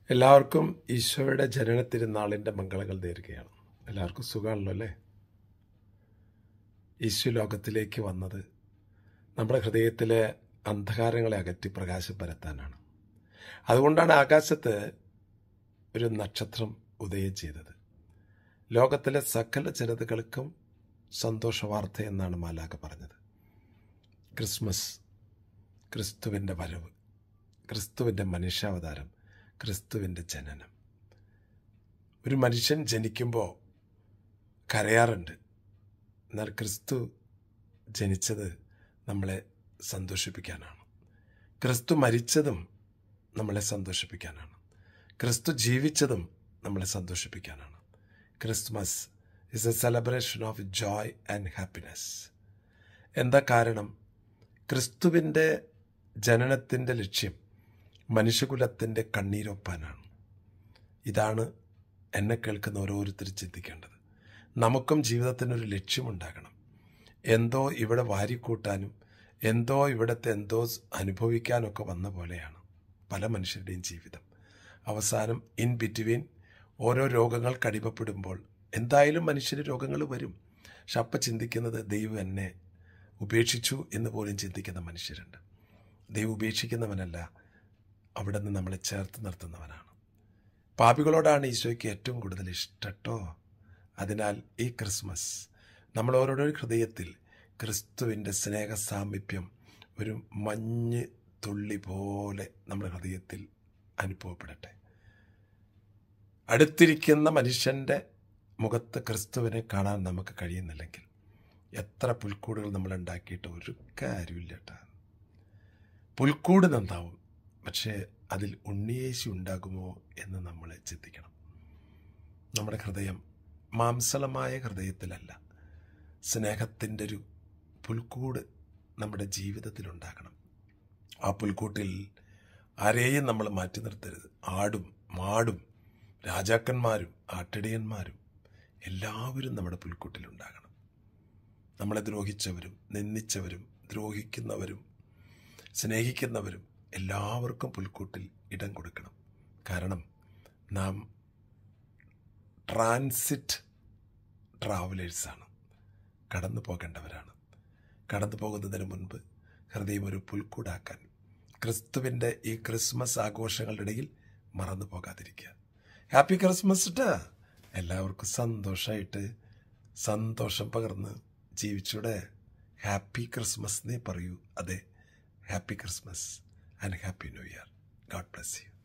എല്ലാവർക്കും ഈശോയുടെ ജനന തിരുനാളിൻ്റെ മംഗളങ്ങൾ നേരുകയാണ് എല്ലാവർക്കും സുഖമാണല്ലോ അല്ലേ ഈശോ ലോകത്തിലേക്ക് വന്നത് നമ്മുടെ ഹൃദയത്തിലെ അന്ധകാരങ്ങളെ അകറ്റി പ്രകാശം പരത്താനാണ് അതുകൊണ്ടാണ് ആകാശത്ത് ഒരു നക്ഷത്രം ഉദയം ചെയ്തത് ലോകത്തിലെ സകല ജനതകൾക്കും സന്തോഷ വാർത്ത എന്നാണ് മാലാക പറഞ്ഞത് ക്രിസ്മസ് ക്രിസ്തുവിൻ്റെ വരവ് ക്രിസ്തുവിൻ്റെ മനുഷ്യാവതാരം ക്രിസ്തുവിൻ്റെ ജനനം ഒരു മനുഷ്യൻ ജനിക്കുമ്പോൾ കരയാറുണ്ട് എന്നാൽ ക്രിസ്തു ജനിച്ചത് നമ്മളെ സന്തോഷിപ്പിക്കാനാണ് ക്രിസ്തു മരിച്ചതും നമ്മളെ സന്തോഷിപ്പിക്കാനാണ് ക്രിസ്തു ജീവിച്ചതും നമ്മളെ സന്തോഷിപ്പിക്കാനാണ് Christmas is a celebration of joy and happiness എന്താ കാരണം ക്രിസ്തുവിൻ്റെ ജനനത്തിൻ്റെ ലക്ഷ്യം മനുഷ്യകുലത്തിൻ്റെ കണ്ണീരൊപ്പാനാണ് ഇതാണ് എന്നെ കേൾക്കുന്ന ഓരോരുത്തരും ചിന്തിക്കേണ്ടത് നമുക്കും ജീവിതത്തിനൊരു ലക്ഷ്യമുണ്ടാകണം എന്തോ ഇവിടെ വാരിക്കൂട്ടാനും എന്തോ ഇവിടുത്തെ എന്തോ അനുഭവിക്കാനൊക്കെ വന്ന പോലെയാണ് പല മനുഷ്യരുടെയും ജീവിതം അവസാനം ഇൻ ബിറ്റ്വീൻ ഓരോ രോഗങ്ങൾ കടിമപ്പെടുമ്പോൾ എന്തായാലും മനുഷ്യന് രോഗങ്ങൾ വരും പക്ഷെ അപ്പം ചിന്തിക്കുന്നത് ദൈവം എന്നെ ഉപേക്ഷിച്ചു എന്ന് പോലും ചിന്തിക്കുന്ന മനുഷ്യരുണ്ട് ദൈവം ഉപേക്ഷിക്കുന്നവനല്ല അവിടെ നിന്ന് നമ്മളെ ചേർത്ത് നിർത്തുന്നവനാണ് പാപികളോടാണ് ഈശോയ്ക്ക് ഏറ്റവും കൂടുതൽ ഇഷ്ടട്ടോ അതിനാൽ ഈ ക്രിസ്മസ് നമ്മൾ ഓരോരോ ഹൃദയത്തിൽ ക്രിസ്തുവിൻ്റെ സ്നേഹ സാമീപ്യം ഒരു മഞ്ഞ് തുള്ളി പോലെ നമ്മുടെ ഹൃദയത്തിൽ അനുഭവപ്പെടട്ടെ അടുത്തിരിക്കുന്ന മനുഷ്യൻ്റെ മുഖത്ത് ക്രിസ്തുവിനെ കാണാൻ നമുക്ക് കഴിയുന്നില്ലെങ്കിൽ എത്ര പുൽക്കൂടുകൾ നമ്മൾ ഉണ്ടാക്കിയിട്ട് ഒരു കാര്യമില്ല കേട്ടോ പുൽക്കൂട് നന്നാവും പക്ഷേ അതിൽ ഉണ്ണിയേശു ഉണ്ടാകുമോ എന്ന് നമ്മൾ ചിന്തിക്കണം നമ്മുടെ ഹൃദയം മാംസളമായ ഹൃദയത്തിലല്ല സ്നേഹത്തിൻ്റെ ഒരു പുൽക്കൂട് നമ്മുടെ ജീവിതത്തിലുണ്ടാകണം ആ പുൽക്കൂട്ടിൽ ആരെയും നമ്മൾ മാറ്റി നിർത്തരുത് ആടും മാടും രാജാക്കന്മാരും ആട്ടിടയന്മാരും എല്ലാവരും നമ്മുടെ പുൽക്കൂട്ടിലുണ്ടാകണം നമ്മളെ ദ്രോഹിച്ചവരും നിന്ദിച്ചവരും ദ്രോഹിക്കുന്നവരും സ്നേഹിക്കുന്നവരും എല്ലാവർക്കും പുൽക്കൂട്ടിൽ ഇടം കൊടുക്കണം കാരണം നാം ട്രാൻസിറ്റ് ട്രാവലേഴ്സാണ് കടന്നു പോകേണ്ടവരാണ് കടന്നു പോകുന്നതിന് മുൻപ് ഹൃദയം ഒരു പുൽക്കൂടാക്കാൻ ക്രിസ്തുവിൻ്റെ ഈ ക്രിസ്മസ് ആഘോഷങ്ങളുടെ ഇടയിൽ മറന്നു പോകാതിരിക്കുക ഹാപ്പി ക്രിസ്മസ് ഇട്ടാ എല്ലാവർക്കും സന്തോഷമായിട്ട് സന്തോഷം പകർന്ന് ജീവിച്ചൂടെ ഹാപ്പി ക്രിസ്മസ് എന്നേ പറയൂ അതെ happy Christmas and happy new year God bless U